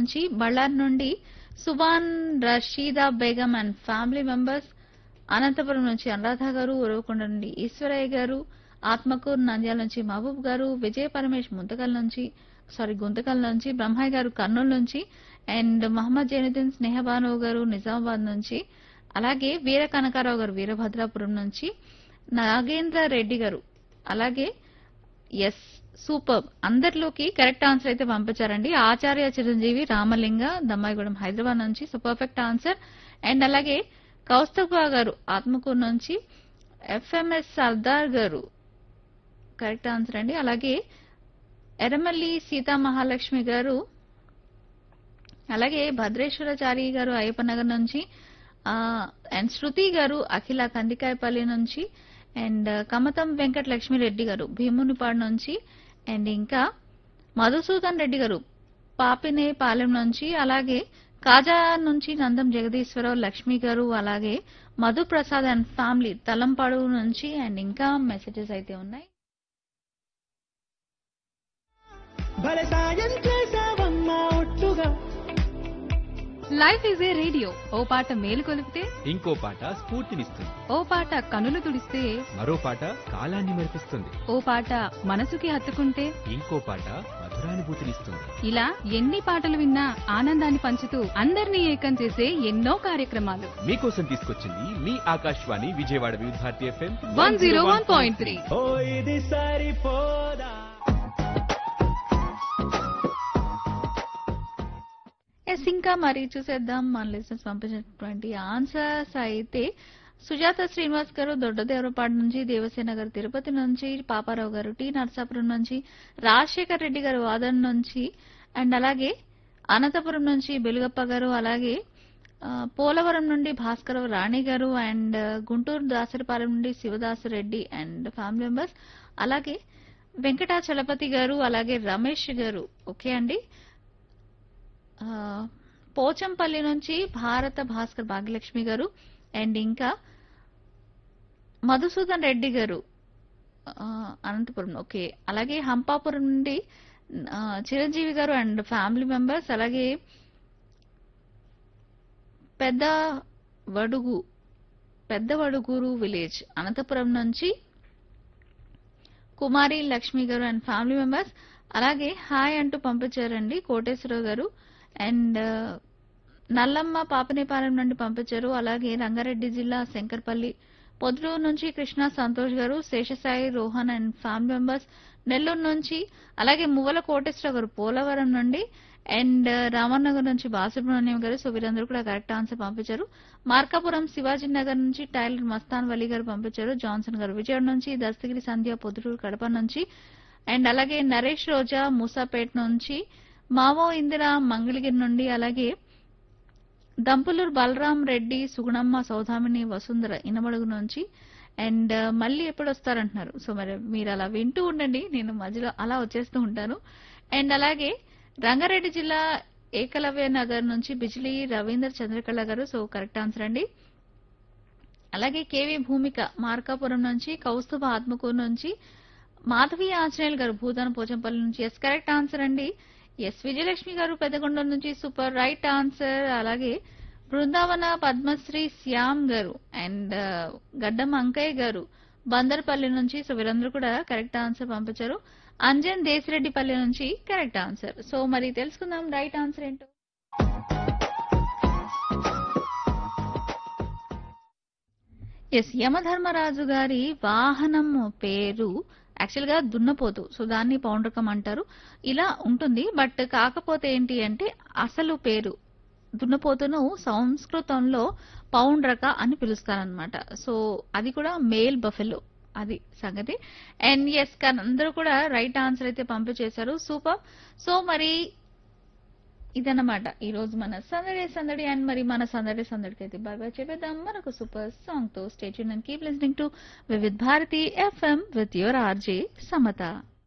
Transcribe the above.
నుంచి బళ్ళార్ నుండి Subhan Rashida Begum and family members Anantapur నుంచి అనురాధ గారు ఉరవకొండ నుండి ఈశ్వరయ్య గారు ఆత్మకూరు నంద్యాల నుంచి మహబూబ్ గారు విజయ పరమేష్ ముంతకల్ నుంచి సారీ గుంతకల్ నుంచి బ్రహ్మయ్య గారు కర్నూలు నుంచి అండ్ మహమ్మద్ జైనుద్దీన్ స్నేహబాను గారు నిజామాబాద్ నుంచి అలాగే వీర కనకారావు గారు వీరభద్రాపురం నుంచి నాగేంద్ర రెడ్డి గారు అలాగే ఎస్ సూపర్ అందరిలోకి కరెక్ట్ ఆన్సర్ అయితే పంపించారండి ఆచార్య చిరంజీవి రామలింగ దమ్మాయిగూడెం హైదరాబాద్ నుంచి సో పర్ఫెక్ట్ ఆన్సర్ అండ్ అలాగే కౌస్తభ గారు ఆత్మకూరు నుంచి ఎఫ్ఎంఎస్ సర్దార్ గారు కరెక్ట్ ఆన్సర్ అండి అలాగే ఎర్రమల్లి సీతా మహాలక్ష్మి గారు అలాగే భద్రేశ్వరాచారి గారు అయ్యప్పనగర్ నుంచి ఆ, అండ్ శృతి గారు అఖిల కందికాయపల్లి నుంచి అండ్ కమతం వెంకట లక్ష్మిరెడ్డి గారు భీమునిపాడు నుంచి అండ్ ఇంకా మధుసూదన్ రెడ్డి గారు పాపినే పాలెం నుంచి అలాగే కాజా నుంచి నందం జగదీశ్వరరావు లక్ష్మి గారు అలాగే మధు ప్రసాద్ అండ్ ఫ్యామిలీ తలంపాడు నుంచి అండ్ ఇంకా మెసేజెస్ అయితే ఉన్నాయి భలే సాయం చేసావమ్మా ఒట్టుగా లైఫ్ ఈజ్ ఏ రేడియో ఓ పాట మేలు కొలిపితే ఇంకో పాట స్ఫూర్తినిస్తుంది ఓ పాట కనులు తుడిస్తే మరో పాట కాలాన్ని మెరిపిస్తుంది ఓ పాట మనసుకి హత్తుకుంటే ఇంకో పాట మధురానుభూతినిస్తుంది ఇలా ఎన్ని పాటలు విన్నా ఆనందాన్ని పంచుతూ అందరినీ ఏకం చేసే ఎన్నో కార్యక్రమాలు మీకోసం తీసుకొచ్చింది మీ Akashvani Vijayawada Vividh Bharati FM one zero one point three ఓ ఇది సరిపోదా ఎస్ ఇంకా మరి చూసేద్దాం మన లిసనర్స్ పంపించినటువంటి ఆన్సర్స్ అయితే సుజాత శ్రీనివాస్ గారు దొడ్డదేవరపాడు నుంచి దేవసేన గారు తిరుపతి నుంచి పాపారావు గారు టి నరసాపురం నుంచి రాజశేఖర్ రెడ్డి గారు వాదన్ నుంచి అండ్ అలాగే అనంతపురం నుంచి బెలుగప్ప గారు అలాగే ఆ, పోలవరం నుండి భాస్కర్ రాణి గారు అండ్ గుంటూరు దాసరిపాలెం నుండి Sivadasu Reddy and family members అలాగే వెంకటాచలపతి గారు అలాగే రమేష్ గారు ఓకే అండి ఆ, పోచంపల్లి నుంచి భారత భాస్కర్ భాగ్యలక్ష్మి గారు అండ్ ఇంకా మధుసూదన్ రెడ్డి గారు ఆ, అనంతపురం ఓకే అలాగే హంపాపురం నుండి ఆ, చిరంజీవి గారు అండ్ ఫ్యామిలీ మెంబర్స్ అలాగే పెద్ద వడుగు పెద్ద వడుగూరు విలేజ్ అనంతపురం నుంచి Kumari Lakshmi garu and family members అలాగే హాయ్ అంటూ పంపించారండి కోటేశ్వరరావు గారు అండ్ నల్లమ్మ పాపనేపాలెం నుండి పంపించారు అలాగే రంగారెడ్డి జిల్లా శంకర్పల్లి పొద్దుటూరు నుంచి Krishna Santosh garu Seshasai Rohan and family members Nellore నుంచి అలాగే మువ్వల కోటేశ్వరరావు గారు పోలవరం నుండి అండ్ రామన్నగర్ నుంచి బాలసుబ్రహ్మణ్యం గారు సో వీరందరూ కూడా కరెక్ట్ ఆన్సర్ పంపించారు మార్కాపురం శివాజీ నగర్ నుంచి టైలర్ మస్తాన్ వలి గారు పంపించారు జాన్సన్ గారు విజయవాడ నుంచి దస్తగిరి సంధ్య పొద్దుటూరు కడప నుంచి అండ్ అలాగే నరేష్ రోజా మూసాపేట్ నుంచి మావో ఇందిరా మంగళగిరి నుండి అలాగే దంపులూరు బలరాం రెడ్డి సుగుణమ్మ సౌదామిని వసుంధర ఇనమడుగు నుంచి అండ్ మళ్ళీ ఎప్పుడు వస్తారంటున్నారు సో మరి మీరు అలా వింటూ ఉండండి నేను మధ్యలో అలా వచ్చేస్తూ ఉంటాను అండ్ అలాగే రంగారెడ్డి జిల్లా ఏకలవ్య నగర్ నుంచి బిజిలీ రవీందర్ చంద్రకళ గారు సో కరెక్ట్ ఆన్సర్ అండి అలాగే కేవీ భూమిక మార్కాపురం నుంచి కౌస్తుభ ఆత్మకూరు నుంచి మాధవి ఆంజనేయులు గారు భూదాన పోచంపల్లి నుంచి ఎస్ కరెక్ట్ ఆన్సర్ అండి ఎస్ విజయలక్ష్మి గారు పెద్దగొండ నుంచి సూపర్ రైట్ ఆన్సర్ అలాగే బృందావన పద్మశ్రీ శ్యామ్ గారు అండ్ గడ్డం అంకయ్య గారు బందర్పల్లి నుంచి సో వీరందరూ కూడా కరెక్ట్ ఆన్సర్ పంపించారు అంజన్ దేశిరెడ్డిపల్లి నుంచి కరెక్ట్ ఆన్సర్ సో మరి తెలుసుకుందాం రైట్ ఆన్సర్ ఏంటో ఎస్ యమధర్మరాజు గారి వాహనం పేరు యాక్చువల్ గా దున్నపోతు సో దాన్ని పౌండ్రకం అంటారు ఇలా ఉంటుంది బట్ కాకపోతే ఏంటి అంటే అసలు పేరు దున్నపోతును సంస్కృతంలో పౌండ్రక అని పిలుస్తారనమాట సో అది కూడా మేల్ బఫెలో అది సంగతి అండ్ ఎస్ అందరూ కూడా రైట్ ఆన్సర్ అయితే పంపించేశారు సూపర్ సో మరి ఇదన్నమాట ఈ రోజు మన సందడి సందడి అండ్ మరి మన సందడి సందడికి అయితే బాగా చెప్పేద్దాం మరొక సూపర్ సాంగ్ తో stay tuned and keep listening to Vividh Bharati FM with your RJ Samata